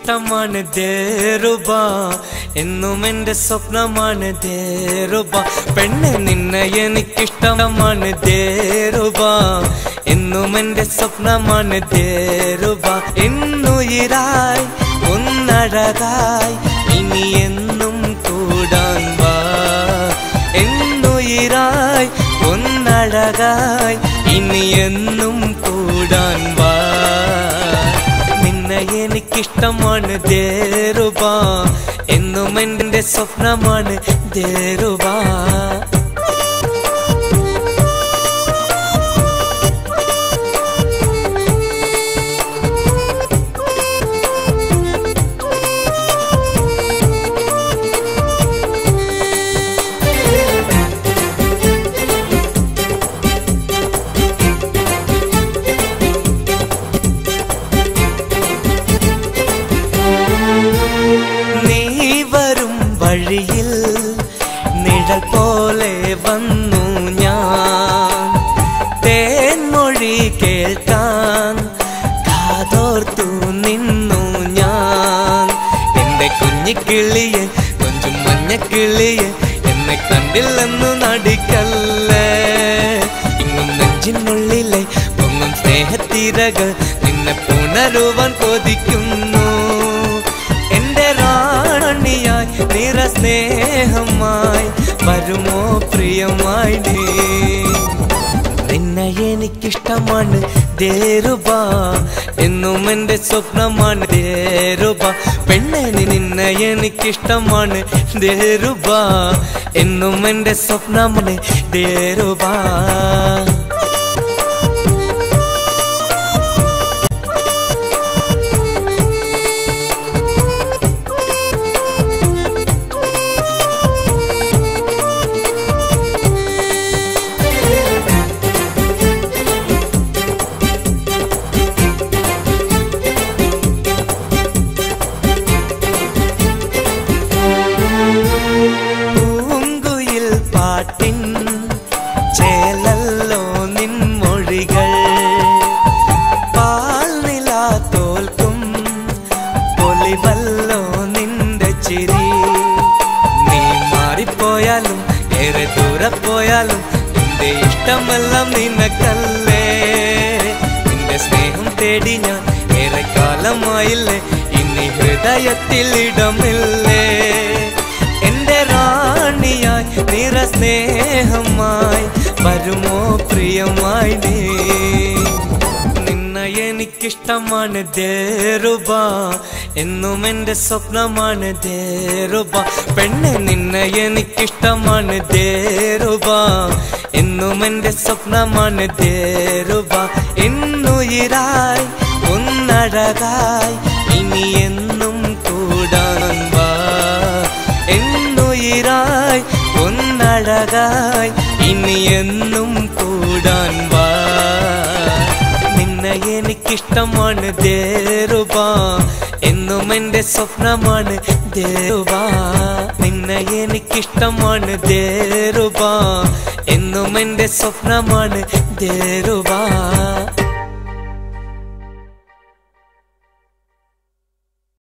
എനിക്കിഷ്ടമാണ് ദേറുബ എന്നും എന്റെ സ്വപ്നമാണ് ദേറുബ പെണ്ണെ നിന്നെ എനിക്കിഷ്ടമാണ് ദേറുബ എന്നും എന്റെ സ്വപ്നമാണ് ദേറുബ എന്നുയിരായി ഒന്നഴകായി ഇനി എന്നും കൂടാൻ വാ എന്നുയിരായി ഒന്നഴകായി ഇനി എന്നും കൂടാൻ വാ നിന്നെ എനിക്കിഷ്ടമാണ് ദേറുബ എന്നും എന്റെ സ്വപ്നമാണ് ദേറുബ നീ വരും വഴിയിൽ നിഴൽ പോലെ വന്നു ഞാൻ തേൻമൊഴി കേൾക്കാൻ കാതോർത്തു നിന്നു ഞാൻ എന്റെ കുഞ്ഞിക്കിളിയെ കൊഞ്ചും മഞ്ഞക്കിളിയെ എന്നെ കണ്ടില്ലെന്നു നടിക്കല്ലേ ഇങ്ങും നെഞ്ചിനുള്ളിലെ പൊങ്ങും സ്നേഹത്തിരകൾ നിന്നെ പുണരുവാൻ കൊതിക്കുന്നു എന്റെ റാണിയായി നിറ സ്നേഹമായി വരുമോ പ്രിയമായി നീ നിന്നെ എനിക്കിഷ്ടമാണ് ദേരുബ എന്നും എന്റെ സ്വപ്നമാണ് ദേരുബ പെണ്ണെ നീ നിന്നെ എനിക്കിഷ്ടമാണ് ദേരുബ എന്നും എന്റെ സ്വപ്നമാണ് ദേരുബ പൂങ്കുയിൽ പാട്ടിൻ ചേലല്ലോ നിൻ മൊഴികൾ പാൽനില തോൽക്കും പൊലിവല്ലോ നിന്റെ ചിരി നീ മാറിപ്പോയാലും ഏറെ ദൂരെ പോയാലും നിന്റെ ഇഷ്ടമെല്ലാം നിനക്കല്ലേ നിന്റെ സ്നേഹം തേടി ഞാൻ ഏറെ കാലമായില്ലേ ഇനി ഹൃദയത്തിൽ ഇടമില്ലേ എന്റെ റാണിയായി നിറ സ്നേഹമായി വരുമോ പ്രിയമായി നീ നിന്നെ എനിക്കിഷ്ടമാണ് ദേറുബ എന്നും എന്റെ സ്വപ്നമാണ് ദേറുബ പെണ്ണെ നിന്നെ എനിക്കിഷ്ടമാണ് ദേറുബ എന്നും എന്റെ സ്വപ്നമാണ് ദേറുബ എന്നുയിരായി ഒന്നഴകായി ഇനി എന്നും കൂടാൻ വാ എന്നുയിരായി ഒന്നഴകായി ഇനി എന്നും കൂടാൻ വാ നിന്നെ എനിക്കിഷ്ടമാണ് ദേറുബ എന്നും എന്റെ സ്വപ്നമാണ് ദേറുബ നിന്നെ എനിക്കിഷ്ടമാണ് ദേറുബ എന്നും എന്റെ സ്വപ്നമാണ് ദേറുബ